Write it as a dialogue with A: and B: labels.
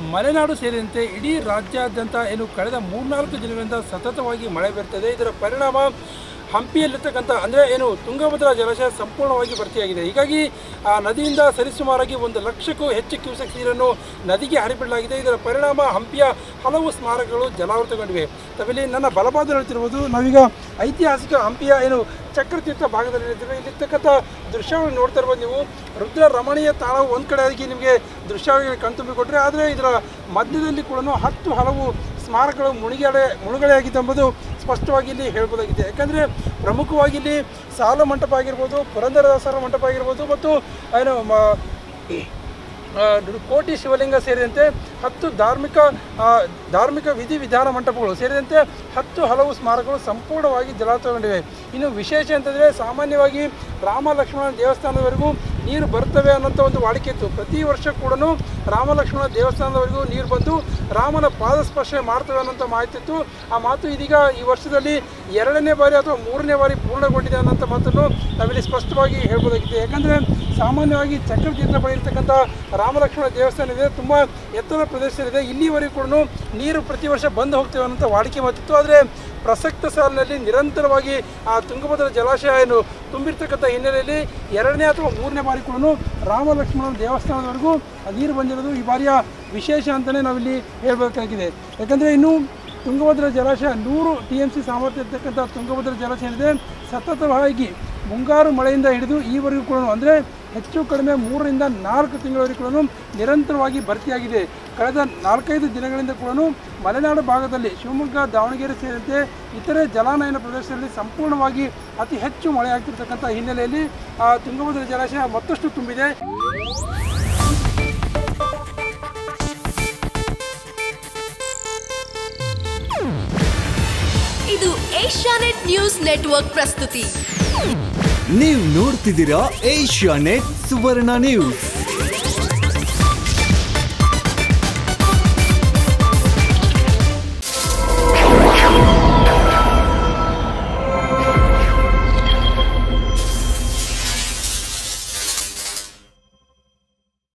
A: ಮಲೆನಾಡು ಸೇರಿದಂತೆ ಇಡೀ ರಾಜ್ಯಾದ್ಯಂತ ಏನು ಕಳೆದ ಮೂರ್ನಾಲ್ಕು ದಿನಗಳಿಂದ ಸತತವಾಗಿ ಮಳೆ ಬೀರ್ತಿದೆ ಇದರ ಪರಿಣಾಮ ಹಂಪಿಯಲ್ಲಿರ್ತಕ್ಕಂಥ ಅಂದರೆ ಏನು ತುಂಗಭದ್ರಾ ಜಲಾಶಯ ಸಂಪೂರ್ಣವಾಗಿ ಭರ್ತಿಯಾಗಿದೆ ಹೀಗಾಗಿ ಆ ನದಿಯಿಂದ ಸರಿಸುಮಾರಾಗಿ ಒಂದು ಲಕ್ಷಕ್ಕೂ ಹೆಚ್ಚು ಕ್ಯೂಸೆಕ್ ನೀರನ್ನು ನದಿಗೆ ಹರಿಬಿಡಲಾಗಿದೆ ಇದರ ಪರಿಣಾಮ ಹಂಪಿಯ ಹಲವು ಸ್ಮಾರಕಗಳು ಜಲಾವೃತಗೊಂಡಿವೆ ತಾವಿಲ್ಲಿ ನನ್ನ ಬಲಪಾದ ಹೇಳ್ತಿರ್ಬೋದು ನಾವೀಗ ಐತಿಹಾಸಿಕ ಹಂಪಿಯ ಏನು ಚಕ್ರತೀರ್ಥ ಭಾಗದಲ್ಲಿ ಇರ್ತೀವಿ ಇಲ್ಲಿರ್ತಕ್ಕಂಥ ದೃಶ್ಯಗಳನ್ನು ನೋಡ್ತಾ ಇರ್ಬೋದು ನೀವು ರುದ್ರ ರಮಣೀಯ ತಾಣವು ಒಂದು ಕಡೆ ಆಗಿ ನಿಮಗೆ ದೃಶ್ಯಾವಳಿಗಳನ್ನು ಕಣ್ತುಂಬಿಕೊಟ್ರೆ ಆದರೆ ಇದರ ಮಧ್ಯದಲ್ಲಿ ಕೂಡ ಹತ್ತು ಹಲವು ಸ್ಮಾರಕಗಳು ಮುಳುಗಡೆ ಮುಳುಗಡೆಯಾಗಿದೆ ಎಂಬುದು ಸ್ಪಷ್ಟವಾಗಿ ಇಲ್ಲಿ ಹೇಳ್ಬೋದಾಗಿದೆ ಯಾಕಂದರೆ ಪ್ರಮುಖವಾಗಿ ಇಲ್ಲಿ ಸಾಲ ಮಂಟಪ ಆಗಿರ್ಬೋದು ಪುರಂದರದಾಸರ ಮಂಟಪ ಆಗಿರ್ಬೋದು ಮತ್ತು ಏನು ಮ- ಆ, ಕೋಟಿ ಶಿವಲಿಂಗ ಸೇರಿದಂತೆ ಹತ್ತು ಧಾರ್ಮಿಕ ಆ, ಧಾರ್ಮಿಕ ವಿಧಿ ವಿಧಾನ ಮಂಟಪಗಳು ಸೇರಿದಂತೆ ಹತ್ತು ಹಲವು ಸ್ಮಾರಕಗಳು ಸಂಪೂರ್ಣವಾಗಿ ಜಲಾವೃತಗೊಂಡಿವೆ ಇನ್ನು ವಿಶೇಷ ಅಂತಂದರೆ ಸಾಮಾನ್ಯವಾಗಿ ರಾಮ ಲಕ್ಷ್ಮಣ ದೇವಸ್ಥಾನದವರೆಗೂ ನೀರು ಬರ್ತವೆ ಅನ್ನೋಂಥ ಒಂದು ವಾಡಿಕೆ ಇತ್ತು ಪ್ರತಿ ವರ್ಷ ಕೂಡ ರಾಮ ಲಕ್ಷ್ಮಣ ದೇವಸ್ಥಾನದವರೆಗೂ ನೀರು ಬಂದು ರಾಮನ ಪಾದ ಸ್ಪರ್ಶ ಮಾಡ್ತವೆ ಅನ್ನೋಂಥ ಮಾಹಿತಿ ಇತ್ತು ಆ ಮಾತು ಇದೀಗ ಈ ವರ್ಷದಲ್ಲಿ ಎರಡನೇ ಬಾರಿ ಅಥವಾ ಮೂರನೇ ಬಾರಿ ಪೂರ್ಣಗೊಂಡಿದೆ ಅನ್ನೋಂಥ ಮಾತನ್ನು ನಾವಿಲ್ಲಿ ಸ್ಪಷ್ಟವಾಗಿ ಹೇಳ್ಬೋದಾಗಿದೆ ಯಾಕಂದರೆ ಸಾಮಾನ್ಯವಾಗಿ ಚಕ್ರತೀರ್ಥ ಬಳಿ ಇರ್ತಕ್ಕಂಥ ರಾಮಲಕ್ಷ್ಮಣ ದೇವಸ್ಥಾನ ಇದೆ ತುಂಬ ಎತ್ತರ ಪ್ರದೇಶದಲ್ಲಿದೆ ಇಲ್ಲಿವರೆಗೂ ಕೂಡ ನೀರು ಪ್ರತಿ ವರ್ಷ ಬಂದು ಹೋಗ್ತೇವೆ ಅನ್ನೋಂಥ ವಾಡಿಕೆ ಮಾತಿತ್ತು ಆದರೆ ಪ್ರಸಕ್ತ ಸಾಲಿನಲ್ಲಿ ನಿರಂತರವಾಗಿ ಆ ತುಂಗಭದ್ರಾ ಜಲಾಶಯ ಏನು ತುಂಬಿರ್ತಕ್ಕಂಥ ಹಿನ್ನೆಲೆಯಲ್ಲಿ ಎರಡನೇ ಅಥವಾ ಮೂರನೇ ಬಾರಿ ಕೂಡ ರಾಮ ಲಕ್ಷ್ಮಣ ದೇವಸ್ಥಾನದವರೆಗೂ ಆ ನೀರು ಬಂದಿರೋದು ಈ ಬಾರಿಯ ವಿಶೇಷ ಅಂತಲೇ ನಾವಿಲ್ಲಿ ಹೇಳಬೇಕಾಗಿದೆ ಯಾಕಂದರೆ ಇನ್ನು ತುಂಗಭದ್ರಾ ಜಲಾಶಯ ನೂರು ಟಿ ಎಮ್ ಸಿ ಸಾಮರ್ಥ್ಯ ಇರ್ತಕ್ಕಂಥ ತುಂಗಭದ್ರಾ ಜಲಾಶಯ ಏನಿದೆ ಸತತವಾಗಿ ಮುಂಗಾರು ಮಳೆಯಿಂದ ಹಿಡಿದು ಈವರೆಗೂ ಕೂಡ ಅಂದರೆ ಹೆಚ್ಚು ಕಡಿಮೆ ಮೂರರಿಂದ ನಾಲ್ಕು ತಿಂಗಳವರೆಗೂ ಕೂಡ ನಿರಂತರವಾಗಿ ಭರ್ತಿಯಾಗಿದೆ ಕಳೆದ ನಾಲ್ಕೈದು ದಿನಗಳಿಂದ ಕೂಡ ಮಲೆನಾಡು ಭಾಗದಲ್ಲಿ ಶಿವಮೊಗ್ಗ ದಾವಣಗೆರೆ ಸೇರಿದಂತೆ ಇತರೆ ಜಲಾನಯನ ಪ್ರದೇಶದಲ್ಲಿ ಸಂಪೂರ್ಣವಾಗಿ ಅತಿ ಹೆಚ್ಚು ಮಳೆ ಆಗ್ತಿರ್ತಕ್ಕಂಥ ಹಿನ್ನೆಲೆಯಲ್ಲಿ ಆ ತುಂಗಭದ್ರಾ ಜಲಾಶಯ ಮತ್ತಷ್ಟು ತುಂಬಿದೆ
B: ಇದು ಏಷ್ಯಾನೆಟ್ ನ್ಯೂಸ್ ನೆಟ್ವರ್ಕ್ ಪ್ರಸ್ತುತಿ
C: ನೀವು ನೋಡ್ತಿದ್ದೀರಾ ಏಷ್ಯಾ ನೆಟ್ ಸುವರ್ಣ ನ್ಯೂಸ್